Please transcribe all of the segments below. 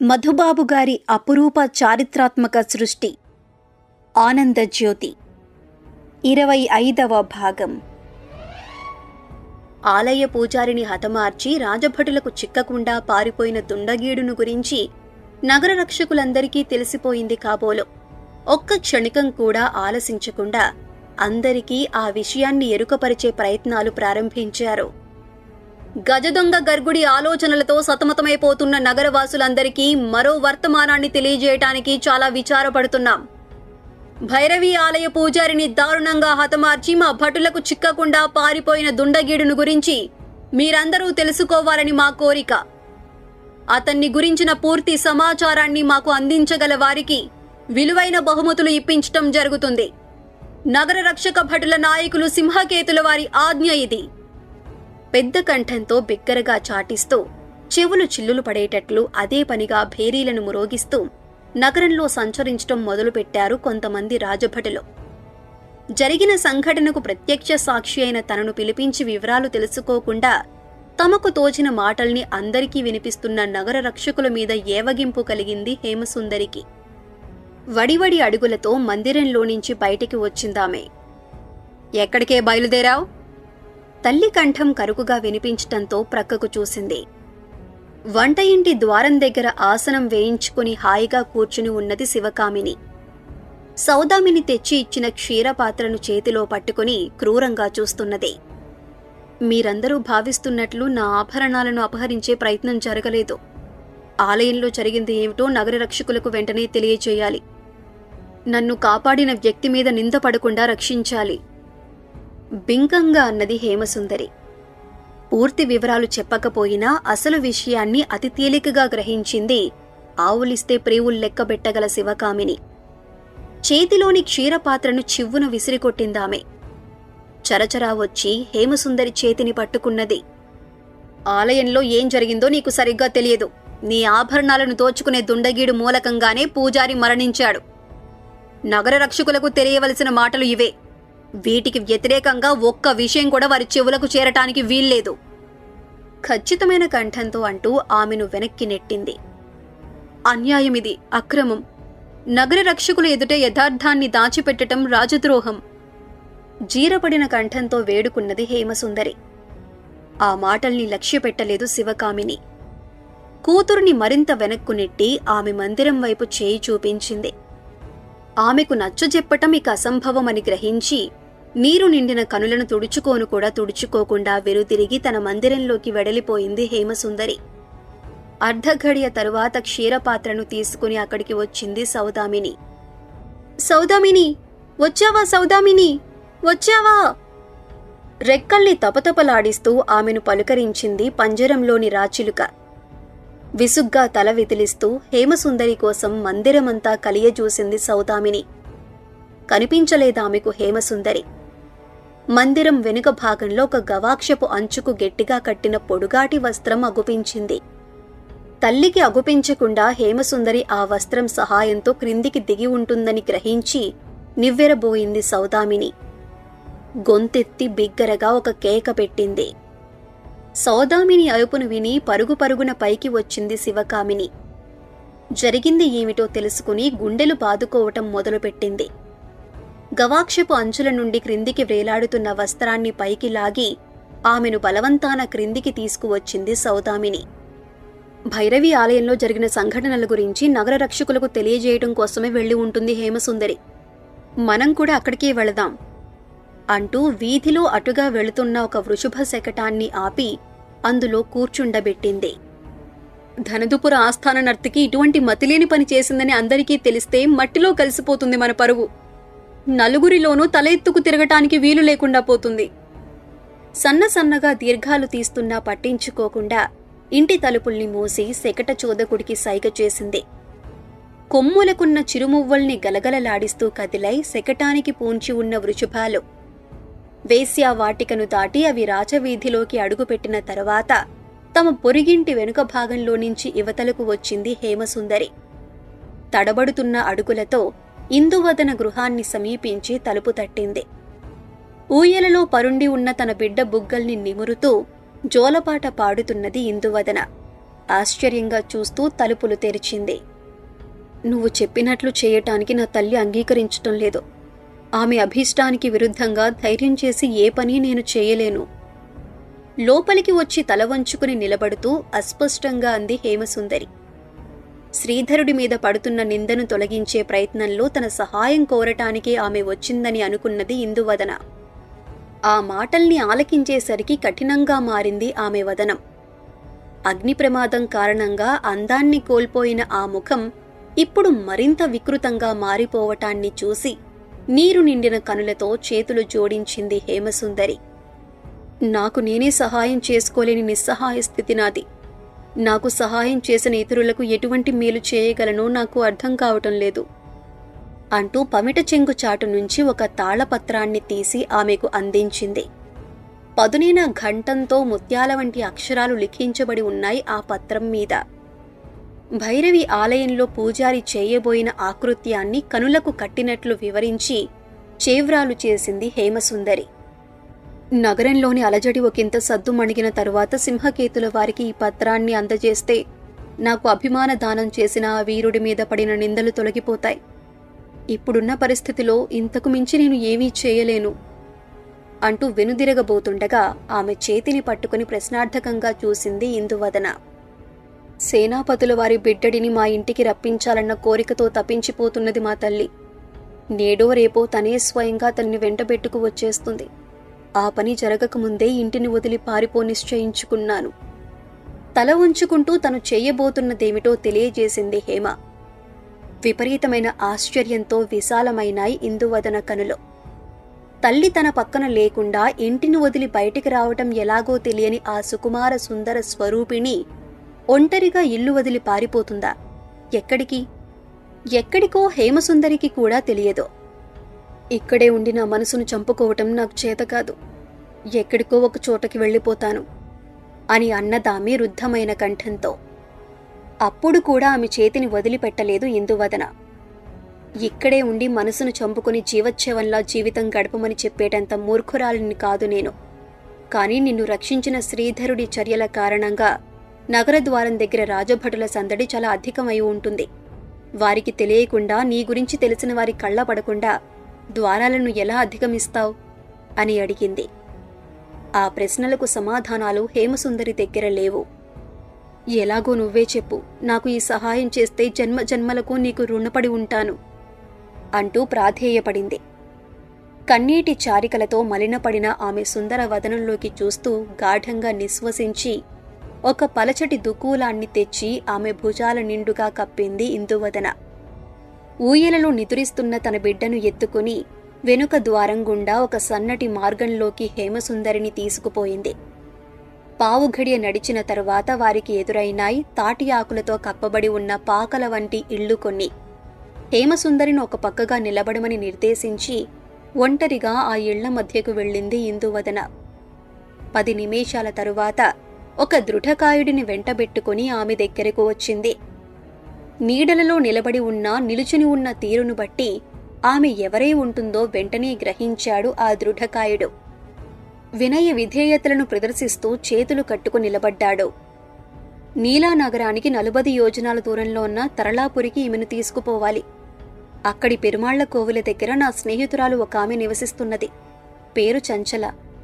మధుబాబు గారి అపురూప చారిత్రాత్మక సృష్టి ఆనందజ్యోతి ఇరవై ఐదవ భాగం ఆలయ పూజారిని హతమార్చి రాజభటులకు చిక్కకుండా పారిపోయిన దుండగీడును గురించి నగర రక్షకులందరికీ తెలిసిపోయింది కాబోలు ఒక్క క్షణికం కూడా ఆలసించకుండా అందరికీ ఆ విషయాన్ని ఎరుకపరిచే ప్రయత్నాలు ప్రారంభించారు గజదొంగ గర్గుడి ఆలోచనలతో సతమతమైపోతున్న నగరవాసులందరికీ మరో వర్తమానాన్ని తెలియజేయటానికి చాలా విచారపడుతున్నాం భైరవి ఆలయ పూజారిని దారుణంగా హతమార్చి మా భటులకు చిక్కకుండా పారిపోయిన దుండగీడును గురించి మీరందరూ తెలుసుకోవాలని మా కోరిక అతన్ని గురించిన పూర్తి సమాచారాన్ని మాకు అందించగల వారికి విలువైన బహుమతులు ఇప్పించటం జరుగుతుంది నగర రక్షక భటుల నాయకులు సింహకేతుల వారి ఆజ్ఞ ఇది పెద్ద కంఠంతో బిగ్గరగా చాటిస్తూ చెవులు చిల్లులు పడేటట్లు అదే పనిగా భేరీలను మురోగిస్తూ నగరంలో సంచరించటం మొదలుపెట్టారు కొంతమంది రాజభటులు జరిగిన సంఘటనకు ప్రత్యక్ష సాక్షి అయిన తనను పిలిపించి వివరాలు తెలుసుకోకుండా తమకు తోచిన మాటల్ని అందరికీ వినిపిస్తున్న నగర రక్షకుల మీద ఏవగింపు కలిగింది హేమసుందరికి వడివడి అడుగులతో మందిరంలో నుంచి బయటికి వచ్చిందామె ఎక్కడికే బయలుదేరావు తల్లి కంఠం కరుకుగా వినిపించటంతో ప్రక్కకు చూసింది వంట ఇంటి ద్వారం దగ్గర ఆసనం వేయించుకుని హాయిగా కూర్చుని ఉన్నది శివకామిని సౌదామిని తెచ్చి ఇచ్చిన క్షీరపాత్రను చేతిలో పట్టుకుని క్రూరంగా చూస్తున్నది మీరందరూ భావిస్తున్నట్లు నా ఆభరణాలను అపహరించే ప్రయత్నం జరగలేదు ఆలయంలో జరిగింది ఏమిటో నగర రక్షకులకు వెంటనే తెలియచేయాలి నన్ను కాపాడిన వ్యక్తి మీద నింద పడకుండా రక్షించాలి బింకంగా అన్నది హేమసుందరి పూర్తి వివరాలు చెప్పకపోయినా అసలు విషయాన్ని అతి తేలికగా గ్రహించింది ఆవులిస్తే ప్రేవులు లెక్కబెట్టగల శివకామిని చేతిలోని క్షీరపాత్రను చివ్వున విసిరికొట్టిందామె చరచరా వచ్చి హేమసుందరి చేతిని పట్టుకున్నది ఆలయంలో ఏం జరిగిందో నీకు సరిగ్గా తెలియదు నీ ఆభరణాలను దోచుకునే దుండగీడు మూలకంగానే పూజారి మరణించాడు నగర రక్షకులకు తెలియవలసిన మాటలు ఇవే వీటికి వ్యతిరేకంగా ఒక్క విషయం కూడా వారి చెవులకు చేరటానికి వీల్లేదు ఖచ్చితమైన కంఠంతో అంటూ ఆమెను వెనక్కి నెట్టింది అన్యాయమిది అక్రమం నగర రక్షకుల ఎదుట యథార్థాన్ని దాచిపెట్టటం రాజద్రోహం జీరపడిన కంఠంతో వేడుకున్నది హేమసుందరి ఆ మాటల్ని లక్ష్యపెట్టలేదు శివకామిని కూతురుని మరింత వెనక్కు నెట్టి ఆమె మందిరం వైపు చేయి చూపించింది ఆమెకు నచ్చజెప్పటం ఇక అసంభవమని గ్రహించి నీరు నిండిన కనులను తుడుచుకోను కూడా తుడుచుకోకుండా వెనుతిరిగి తన మందిరంలోకి వెడలిపోయింది హేమసుందరి అర్ధఘడియ తరువాత క్షీరపాత్రను తీసుకుని అక్కడికి వచ్చింది సౌదామిని సౌదామిని వచ్చావా సౌదామిని వచ్చావా రెక్కల్ని తపతపలాడిస్తూ ఆమెను పలుకరించింది పంజరంలోని రాచిలుక విసుగ్గా తల విదిలిస్తూ హేమసుందరి కోసం మందిరమంతా కలియజూసింది సౌదామిని కనిపించలేదామెకు హేమసుందరి మందిరం వెనుక భాగంలో ఒక గవాక్షపు అంచుకు గట్టిగా కట్టిన పొడుగాటి వస్త్రం అగుపించింది తల్లికి అగుపించకుండా హేమసుందరి ఆ వస్త్రం సహాయంతో క్రిందికి దిగి ఉంటుందని గ్రహించి నివ్వెరబోయింది సౌదామిని గొంతెత్తి బిగ్గరగా ఒక కేక పెట్టింది సౌదామిని అరుపును విని పరుగు పరుగున పైకి వచ్చింది శివకామిని జరిగింది ఏమిటో తెలుసుకుని గుండెలు బాదుకోవటం మొదలుపెట్టింది గవాక్షపు అంచుల నుండి క్రిందికి వ్రేలాడుతున్న వస్త్రాన్ని పైకి లాగి ఆమెను బలవంతాన క్రిందికి తీసుకువచ్చింది సౌదామిని భైరవి ఆలయంలో జరిగిన సంఘటనల గురించి నగర రక్షకులకు తెలియజేయటం కోసమే వెళ్లి ఉంటుంది హేమసుందరి మనం కూడా అక్కడికే వెళదాం అంటూ వీధిలో అటుగా వెళుతున్న ఒక వృషభ శకటాన్ని ఆపి అందులో కూర్చుండబెట్టింది ధనదుపుర ఆస్థాన నర్తికి ఇటువంటి మతిలేని పని చేసిందని అందరికీ తెలిస్తే మట్టిలో కలిసిపోతుంది మన పరువు నలుగురిలోనూ తల ఎత్తుకు తిరగటానికి వీలు లేకుండా పోతుంది సన్న సన్నగా దీర్ఘాలు తీస్తున్నా పట్టించుకోకుండా ఇంటి తలుపుల్ని మూసి శకట చోదకుడికి సైగ చేసింది కొమ్ములకున్న చిరుమువ్వల్ని గలగలలాడిస్తూ కదిలై శకటానికి పూంచి ఉన్న వృషభాలు వేశ్యా వాటికను దాటి అవి రాజవీధిలోకి అడుగుపెట్టిన తరువాత తమ పొరిగింటి వెనుక భాగంలో నుంచి ఇవతలకు వచ్చింది హేమసుందరి తడబడుతున్న అడుగులతో ఇందువదన గృహాన్ని సమీపించి తలుపు తట్టింది ఊయలలో పరుండి ఉన్న తన బిడ్డ బుగ్గల్ని నిమురుతూ జోలపాట పాడుతున్నది ఇందువదన ఆశ్చర్యంగా చూస్తూ తలుపులు తెరిచింది నువ్వు చెప్పినట్లు చేయటానికి నా తల్లి అంగీకరించటం లేదు ఆమె అభీష్టానికి విరుద్ధంగా ధైర్యం చేసి ఏ పని నేను చేయలేను లోపలికి వచ్చి తల వంచుకుని నిలబడుతూ అస్పష్టంగా అంది హేమసుందరి శ్రీధరుడి మీద పడుతున్న నిందను తొలగించే ప్రయత్నంలో తన సహాయం కోరటానికి ఆమె వచ్చిందని అనుకున్నది ఇందువదన ఆ మాటల్ని ఆలకించేసరికి కఠినంగా మారింది ఆమె వదనం అగ్ని ప్రమాదం కారణంగా అందాన్ని కోల్పోయిన ఆ ముఖం ఇప్పుడు మరింత వికృతంగా మారిపోవటాన్ని చూసి నీరు నిండిన కనులతో చేతులు జోడించింది హేమసుందరి నాకు నేనే సహాయం చేసుకోలేని నిస్సహాయ స్థితి నాది నాకు సహాయం చేసిన ఇతరులకు ఎటువంటి మేలు చేయగలనో నాకు అర్థం కావటం లేదు అంటూ పమిట చెంగు చాటు నుంచి ఒక తాళపత్రాన్ని తీసి ఆమెకు అందించింది పదునైన ఘంటంతో ముత్యాల వంటి అక్షరాలు లిఖించబడి ఉన్నాయి ఆ పత్రం మీద భైరవి ఆలయంలో పూజారి చేయబోయిన ఆకృత్యాన్ని కనులకు కట్టినట్లు వివరించి చేవ్రాలు చేసింది హేమసుందరి నగరంలోని అలజడి ఒకంత సద్దు మణిగిన తరువాత సింహకేతుల వారికి ఈ పత్రాన్ని అందజేస్తే నాకు అభిమాన దానం చేసిన ఆ వీరుడి మీద పడిన నిందలు తొలగిపోతాయి ఇప్పుడున్న పరిస్థితిలో ఇంతకు మించి నేను ఏమీ చేయలేను అంటూ వెనుదిరగబోతుండగా ఆమె చేతిని పట్టుకుని ప్రశ్నార్థకంగా చూసింది ఇందువదన సేనాపతుల వారి బిడ్డడిని మా ఇంటికి రప్పించాలన్న కోరికతో తప్పించిపోతున్నది మా తల్లి నేడో రేపో తనే స్వయంగా తనని వెంటబెట్టుకు వచ్చేస్తుంది ఆ పని జరగకముందే ఇంటిని వదిలి పారిపో నిశ్చయించుకున్నాను తల ఉంచుకుంటూ తను చేయబోతున్నదేమిటో తెలియజేసింది హేమ విపరీతమైన ఆశ్చర్యంతో విశాలమైనాయి ఇందువదన కనులో తల్లి తన పక్కన లేకుండా ఇంటిని వదిలి బయటికి రావటం ఎలాగో తెలియని ఆ సుకుమార సుందర స్వరూపిణి ఒంటరిగా ఇల్లు వదిలి పారిపోతుందా ఎక్కడికి ఎక్కడికో హేమసుందరికి కూడా తెలియదు ఇక్కడే ఉండి నా మనసును చంపుకోవటం నాకు చేత కాదు ఎక్కడికో ఒక చోటకి వెళ్ళిపోతాను అని అన్నదామె రుద్ధమైన కంఠంతో అప్పుడు కూడా ఆమె చేతిని వదిలిపెట్టలేదు ఇందువదన ఇక్కడే ఉండి మనసును చంపుకుని జీవచ్ఛవంలా జీవితం గడపమని చెప్పేటంత మూర్ఖురాలిని కాదు నేను కానీ నిన్ను రక్షించిన శ్రీధరుడి చర్యల కారణంగా నగర ద్వారం దగ్గర రాజభటుల సందడి చాలా అధికమై ఉంటుంది వారికి తెలియకుండా నీ గురించి తెలిసిన వారి కళ్ళ పడకుండా ద్వారాలను ఎలా అధిగమిస్తావు అని అడిగింది ఆ ప్రశ్నలకు సమాధానాలు హేమసుందరి దగ్గర లేవు ఎలాగో నువ్వే చెప్పు నాకు ఈ సహాయం చేస్తే జన్మ జన్మలకు నీకు రుణపడి ఉంటాను అంటూ ప్రాధేయపడింది కన్నీటి చారికలతో మలినపడిన ఆమె సుందర వదనంలోకి చూస్తూ గాఢంగా నిశ్వసించి ఒక పలచటి దుకూలాన్ని తెచ్చి ఆమె భుజాల నిండుగా కప్పింది ఇందువదన ఊయలలో నిదురిస్తున్న తన బిడ్డను ఎత్తుకుని వెనుక ద్వారం గుండా ఒక సన్నటి మార్గంలోకి హేమసుందరిని తీసుకుపోయింది పావుఘడియ నడిచిన తరువాత వారికి ఎదురైనాయి తాటి ఆకులతో కప్పబడి ఉన్న పాకల వంటి ఇళ్ళు కొన్ని హేమసుందరిని ఒక పక్కగా నిలబడమని నిర్దేశించి ఒంటరిగా ఆ ఇళ్ల మధ్యకు వెళ్ళింది ఇందువదన పది నిమేషాల తరువాత ఒక దృఢకాయుడిని వెంటబెట్టుకుని ఆమె దగ్గరకు వచ్చింది నీడలలో నిలబడి ఉన్న నిలుచుని ఉన్న తీరును బట్టి ఆమె ఎవరై ఉంటుందో వెంటనే గ్రహించాడు ఆ దృఢకాయుడు వినయ విధేయతలను ప్రదర్శిస్తూ చేతులు కట్టుకు నిలబడ్డాడు నీలానగరానికి నలుబది యోజనాల దూరంలో ఉన్న తరళాపురికి ఈమెను తీసుకుపోవాలి అక్కడి పెరుమాళ్ల కోవుల దగ్గర నా స్నేహితురాలు ఒక ఆమె నివసిస్తున్నది పేరు చంచల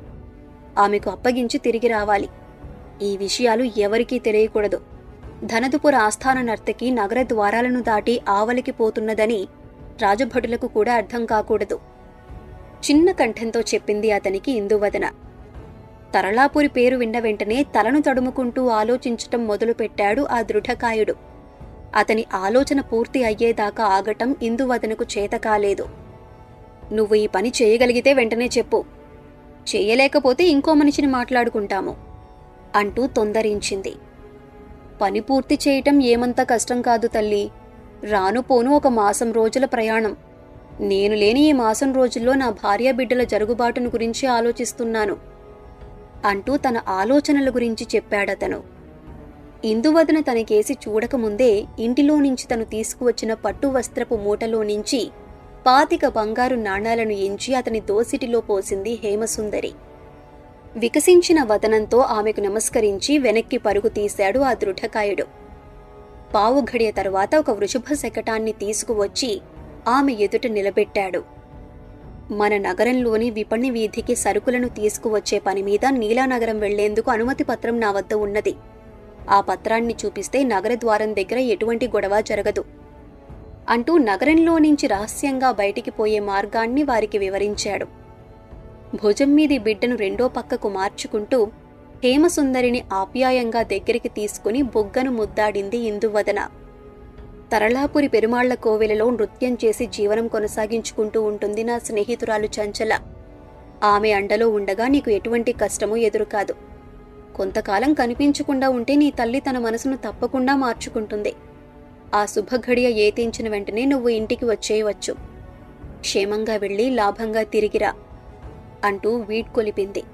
ఆమెకు అప్పగించి తిరిగి రావాలి ఈ విషయాలు ఎవరికీ తెలియకూడదు ధనదుపుర ఆస్థాన నర్తకి నగర ద్వారాలను దాటి ఆవలికి పోతున్నదని రాజభటులకు కూడా అర్థం కాకూడదు చిన్న కంఠంతో చెప్పింది అతనికి ఇందువదన తరళాపురి పేరు విన్న వెంటనే తలను తడుముకుంటూ ఆలోచించటం మొదలుపెట్టాడు ఆ దృఢకాయుడు అతని ఆలోచన పూర్తి అయ్యేదాకా ఆగటం ఇందువదనకు చేత కాలేదు నువ్వు ఈ పని చేయగలిగితే వెంటనే చెప్పు చేయలేకపోతే ఇంకో మనిషిని మాట్లాడుకుంటాము అంటూ తొందరించింది పని పూర్తి చేయటం ఏమంత కష్టం కాదు తల్లి రాను పోను ఒక మాసం రోజుల ప్రయాణం నేను లేని ఈ మాసం రోజుల్లో నా భార్య బిడ్డల జరుగుబాటును గురించి ఆలోచిస్తున్నాను అంటూ తన ఆలోచనల గురించి చెప్పాడతను ఇందువదన తనకేసి చూడకముందే ఇంటిలో నుంచి తను తీసుకువచ్చిన పట్టు వస్త్రపు మూటలో నుంచి పాతిక బంగారు నాణాలను ఎంచి అతని దోసిటిలో పోసింది హేమసుందరి వికసించిన వదనంతో ఆమెకు నమస్కరించి వెనక్కి పరుగు తీశాడు ఆ దృఢకాయుడు పావు ఘడియ తరువాత ఒక వృషభ శకటాన్ని తీసుకువచ్చి ఆమె ఎదుట నిలబెట్టాడు మన నగరంలోని విపణి వీధికి సరుకులను తీసుకువచ్చే పని మీద నీలానగరం వెళ్లేందుకు అనుమతి పత్రం నా వద్ద ఉన్నది ఆ పత్రాన్ని చూపిస్తే నగర ద్వారం దగ్గర ఎటువంటి గొడవ జరగదు అంటూ నగరంలో నుంచి రహస్యంగా బయటికి పోయే మార్గాన్ని వారికి వివరించాడు భుజం మీది బిడ్డను రెండో పక్కకు మార్చుకుంటూ హేమసుందరిని ఆప్యాయంగా దగ్గరికి తీసుకుని బొగ్గను ముద్దాడింది ఇందువదన తరళాపురి పెరుమాళ్ల కోవెలలో నృత్యం చేసి జీవనం కొనసాగించుకుంటూ ఉంటుంది నా స్నేహితురాలు చంచల ఆమె అండలో ఉండగా నీకు ఎటువంటి కష్టమూ ఎదురుకాదు కొంతకాలం కనిపించకుండా ఉంటే నీ తల్లి తన మనసును తప్పకుండా మార్చుకుంటుంది ఆ శుభఘడియ ఏతించిన వెంటనే నువ్వు ఇంటికి వచ్చేయవచ్చు క్షేమంగా వెళ్ళి లాభంగా తిరిగిరా అంటూ వీడ్కొలిపింది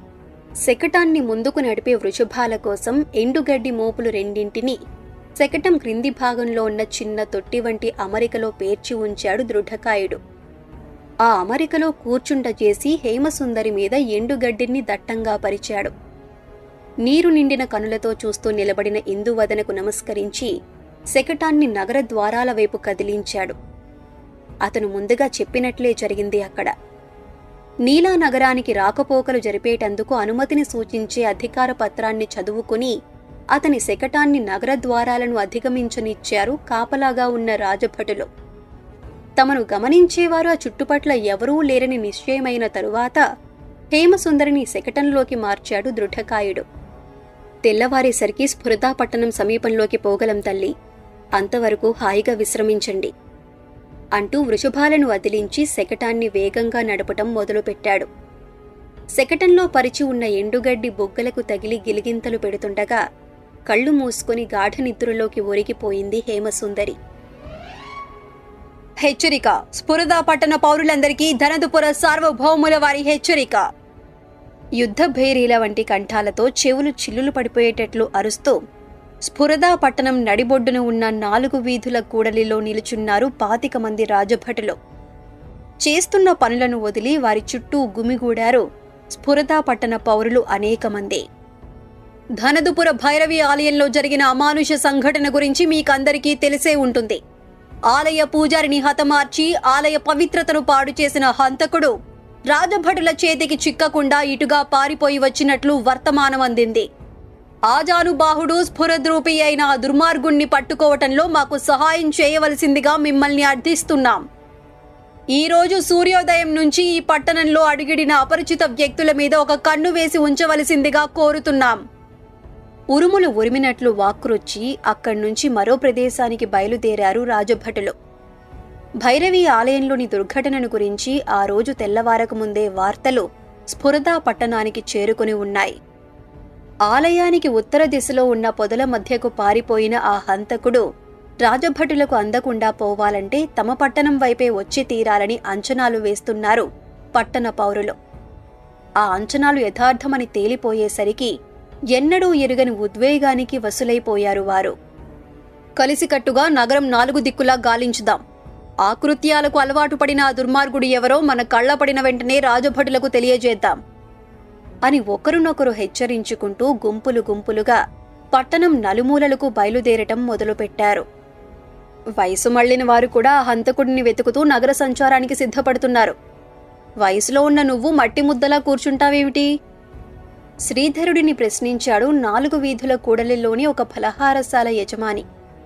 శకటాన్ని ముందుకు నడిపే వృషభాల కోసం ఎండుగడ్డి మోపులు రెండింటిని శకటం క్రింది భాగంలో ఉన్న చిన్న తొట్టి వంటి అమరికలో పేర్చి ఉంచాడు దృఢకాయుడు ఆ అమరికలో కూర్చుంట చేసి హేమసుందరి మీద ఎండుగడ్డిని దట్టంగా పరిచాడు నీరు నిండిన కనులతో చూస్తూ నిలబడిన ఇందువదనకు నమస్కరించి శకటాన్ని నగర ద్వారాల వైపు కదిలించాడు అతను ముందుగా చెప్పినట్లే జరిగింది అక్కడ నీలా నగరానికి రాకపోకలు జరిపేటందుకు అనుమతిని సూచించే అధికార పత్రాన్ని చదువుకుని అతని శకటాన్ని నగర ద్వారాలను అధిగమించనిచ్చారు కాపలాగా ఉన్న రాజభటులు తమను గమనించేవారు ఆ చుట్టుపట్ల ఎవరూ లేరని నిశ్చయమైన తరువాత హేమసుందరిని శకటంలోకి మార్చాడు దృఢకాయుడు తెల్లవారేసరికి స్ఫురతాపట్టణం సమీపంలోకి పోగలం తల్లి అంతవరకు హాయిగా విశ్రమించండి అంటూ వృషభాలను వదిలించి శకటాన్ని వేగంగా నడపటం మొదలుపెట్టాడు శకటంలో పరిచి ఉన్న ఎండుగడ్డి బొగ్గలకు తగిలి గిలిగింతలు పెడుతుండగా కళ్ళు మూసుకొని గాఢ నిద్రలోకి ఒరిగిపోయింది హేమసుందరి హెచ్చరిక స్ఫురద పట్టణ పౌరులందరికీ ధనదుపుర సార్వభౌముల వారి హెచ్చరిక యుద్ధ భేరీల వంటి కంఠాలతో చెవులు చిల్లులు పడిపోయేటట్లు అరుస్తూ స్ఫురదా పట్టణం నడిబొడ్డున ఉన్న నాలుగు వీధుల కూడలిలో నిలుచున్నారు పాతిక మంది రాజభటులు చేస్తున్న పనులను వదిలి వారి చుట్టూ గుమిగూడారు స్ఫురదా పట్టణ పౌరులు అనేక మంది ధనదుపుర భైరవి ఆలయంలో జరిగిన అమానుష సంఘటన గురించి మీకందరికీ తెలిసే ఉంటుంది ఆలయ పూజారిని హతమార్చి ఆలయ పవిత్రతను పాడు చేసిన హంతకుడు రాజభటుల చేతికి చిక్కకుండా ఇటుగా పారిపోయి వచ్చినట్లు వర్తమానం అందింది ఆజానుబాహుడు స్ఫురద్రూపి అయిన ఆ దుర్మార్గుణ్ణి పట్టుకోవటంలో మాకు సహాయం చేయవలసిందిగా మిమ్మల్ని అర్థిస్తున్నాం ఈ రోజు సూర్యోదయం నుంచి ఈ పట్టణంలో అడిగిడిన అపరిచిత వ్యక్తుల మీద ఒక కన్ను వేసి ఉంచవలసిందిగా కోరుతున్నాం ఉరుములు ఉరిమినట్లు వాక్కురొచ్చి అక్కడి నుంచి మరో ప్రదేశానికి బయలుదేరారు రాజభటులు భైరవి ఆలయంలోని దుర్ఘటనను గురించి ఆ రోజు తెల్లవారక ముందే వార్తలు స్ఫురదా పట్టణానికి చేరుకుని ఉన్నాయి ఆలయానికి ఉత్తర దిశలో ఉన్న పొదల మధ్యకు పారిపోయిన ఆ హంతకుడు రాజభటులకు అందకుండా పోవాలంటే తమ పట్టణం వైపే వచ్చి తీరాలని అంచనాలు వేస్తున్నారు పట్టణ పౌరులు ఆ అంచనాలు యథార్థమని తేలిపోయేసరికి ఎన్నడూ ఎరుగని ఉద్వేగానికి వసులైపోయారు వారు కలిసికట్టుగా నగరం నాలుగు దిక్కులా గాలించుదాం ఆ కృత్యాలకు అలవాటు పడిన ఆ దుర్మార్గుడు ఎవరో మన కళ్ళపడిన వెంటనే రాజభటులకు తెలియజేద్దాం అని ఒకరినొకరు హెచ్చరించుకుంటూ గుంపులు గుంపులుగా పట్టణం నలుమూలలకు బయలుదేరటం మొదలుపెట్టారు వయసు మళ్లిన వారు కూడా ఆ హంతకుడిని వెతుకుతూ నగర సంచారానికి సిద్ధపడుతున్నారు వయసులో ఉన్న నువ్వు మట్టి ముద్దలా కూర్చుంటావేమిటి శ్రీధరుడిని ప్రశ్నించాడు నాలుగు వీధుల కూడలిలోని ఒక ఫలహారశాల యజమాని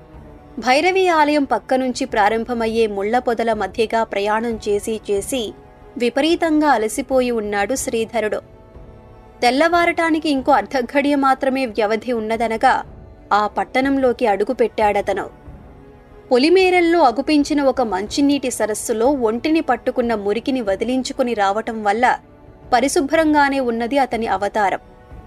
భైరవి ఆలయం పక్క నుంచి ప్రారంభమయ్యే ముళ్ల పొదల మధ్యగా ప్రయాణం చేసి చేసి విపరీతంగా అలసిపోయి ఉన్నాడు శ్రీధరుడు తెల్లవారటానికి ఇంకో అర్ధఘడియ మాత్రమే వ్యవధి ఉన్నదనగా ఆ పట్టణంలోకి అడుగుపెట్టాడతను పొలిమేరల్లో అగుపించిన ఒక మంచినీటి సరస్సులో ఒంటిని పట్టుకున్న మురికిని వదిలించుకుని రావటం వల్ల పరిశుభ్రంగానే ఉన్నది అతని అవతారం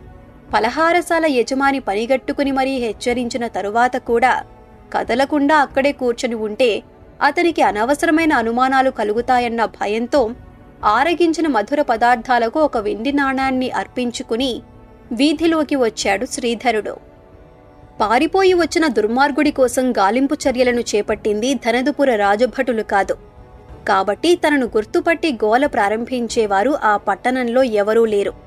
పలహారశాల యజమాని పనిగట్టుకుని మరీ హెచ్చరించిన తరువాత కూడా కదలకుండా అక్కడే కూర్చొని ఉంటే అతనికి అనవసరమైన అనుమానాలు కలుగుతాయన్న భయంతో ఆరగించిన మధుర పదార్థాలకు ఒక వెండి నాణాన్ని అర్పించుకుని వీధిలోకి వచ్చాడు శ్రీధరుడు పారిపోయి వచ్చిన దుర్మార్గుడి కోసం గాలింపు చర్యలను చేపట్టింది ధనదుపుర రాజభటులు కాదు కాబట్టి తనను గుర్తుపట్టి గోల ప్రారంభించేవారు ఆ పట్టణంలో ఎవరూ లేరు